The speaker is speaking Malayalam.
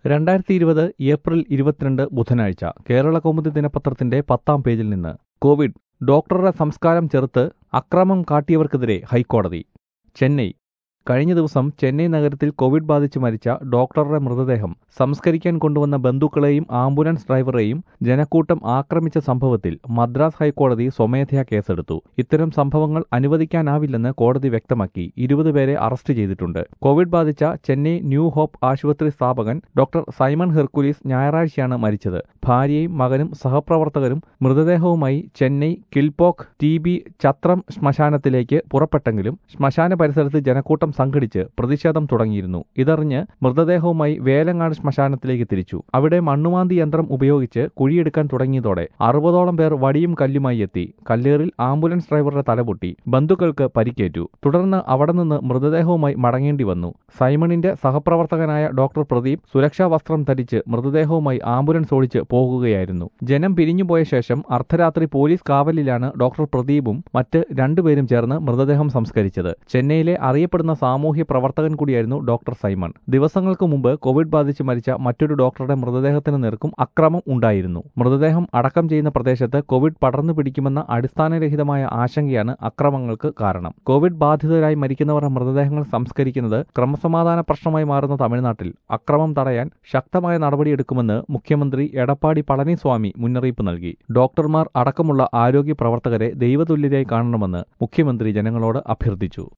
രണ്ടായിരത്തി ഇരുപത് ഏപ്രിൽ ഇരുപത്തിരണ്ട് ബുധനാഴ്ച കേരള കൗമുദി ദിനപത്രത്തിന്റെ പത്താം പേജിൽ നിന്ന് കോവിഡ് ഡോക്ടറുടെ സംസ്കാരം ചെറുത്ത് അക്രമം കാട്ടിയവർക്കെതിരെ ഹൈക്കോടതി ചെന്നൈ കഴിഞ്ഞ ദിവസം ചെന്നൈ നഗരത്തിൽ കോവിഡ് ബാധിച്ച് മരിച്ച ഡോക്ടറുടെ മൃതദേഹം സംസ്കരിക്കാൻ കൊണ്ടുവന്ന ബന്ധുക്കളെയും ആംബുലൻസ് ഡ്രൈവറെയും ജനക്കൂട്ടം ആക്രമിച്ച സംഭവത്തിൽ മദ്രാസ് ഹൈക്കോടതി സ്വമേധയാ കേസെടുത്തു ഇത്തരം സംഭവങ്ങൾ അനുവദിക്കാനാവില്ലെന്ന് കോടതി വ്യക്തമാക്കി ഇരുപത് പേരെ അറസ്റ്റ് ചെയ്തിട്ടുണ്ട് കോവിഡ് ബാധിച്ച ചെന്നൈ ന്യൂ ഹോപ്പ് ആശുപത്രി സ്ഥാപകൻ ഡോക്ടർ സൈമൺ ഹെർക്കുലീസ് ഞായറാഴ്ചയാണ് മരിച്ചത് ഭാര്യയും മകനും സഹപ്രവർത്തകരും മൃതദേഹവുമായി ചെന്നൈ കിൽപോക്ക് ടി ബി ചത്രം ശ്മശാനത്തിലേക്ക് പുറപ്പെട്ടെങ്കിലും ശ്മശാന പരിസരത്ത് ജനക്കൂട്ടം സംഘടിച്ച് പ്രതിഷേധം തുടങ്ങിയിരുന്നു ഇതറിഞ്ഞ് മൃതദേഹവുമായി വേലങ്ങാട് ശ്മശാനത്തിലേക്ക് തിരിച്ചു അവിടെ മണ്ണുമാന്തി യന്ത്രം ഉപയോഗിച്ച് കുഴിയെടുക്കാൻ തുടങ്ങിയതോടെ അറുപതോളം പേർ വടിയും കല്ലുമായി എത്തി കല്ലേറിൽ ആംബുലൻസ് ഡ്രൈവറുടെ തലപൊട്ടി ബന്ധുക്കൾക്ക് പരിക്കേറ്റു തുടർന്ന് അവിടെ നിന്ന് മൃതദേഹവുമായി മടങ്ങേണ്ടി വന്നു സൈമണിന്റെ സഹപ്രവർത്തകനായ ഡോക്ടർ പ്രദീപ് സുരക്ഷാ വസ്ത്രം ധരിച്ച് മൃതദേഹവുമായി ആംബുലൻസ് ഓടിച്ച് പോകുകയായിരുന്നു ജനം പിരിഞ്ഞുപോയ ശേഷം അർദ്ധരാത്രി പോലീസ് കാവലിലാണ് ഡോക്ടർ പ്രദീപും മറ്റ് രണ്ടുപേരും ചേർന്ന് മൃതദേഹം സംസ്കരിച്ചത് ചെന്നൈയിലെ അറിയപ്പെടുന്ന സാമൂഹ്യ പ്രവർത്തകൻ കൂടിയായിരുന്നു ഡോക്ടർ സൈമൺ ദിവസങ്ങൾക്ക് മുമ്പ് കോവിഡ് ബാധിച്ച് മരിച്ച മറ്റൊരു ഡോക്ടറുടെ മൃതദേഹത്തിന് നേർക്കും അക്രമം ഉണ്ടായിരുന്നു മൃതദേഹം അടക്കം ചെയ്യുന്ന പ്രദേശത്ത് കോവിഡ് പടർന്നു പിടിക്കുമെന്ന അടിസ്ഥാനരഹിതമായ ആശങ്കയാണ് അക്രമങ്ങൾക്ക് കാരണം കോവിഡ് ബാധിതരായി മരിക്കുന്നവരുടെ മൃതദേഹങ്ങൾ സംസ്കരിക്കുന്നത് ക്രമസമാധാന പ്രശ്നമായി മാറുന്ന തമിഴ്നാട്ടിൽ അക്രമം തടയാൻ ശക്തമായ നടപടിയെടുക്കുമെന്ന് മുഖ്യമന്ത്രി എടപ്പാടി പളനിസ്വാമി മുന്നറിയിപ്പ് നൽകി ഡോക്ടർമാർ അടക്കമുള്ള ആരോഗ്യ പ്രവർത്തകരെ ദൈവതുല്യരായി കാണണമെന്ന് മുഖ്യമന്ത്രി ജനങ്ങളോട് അഭ്യർത്ഥിച്ചു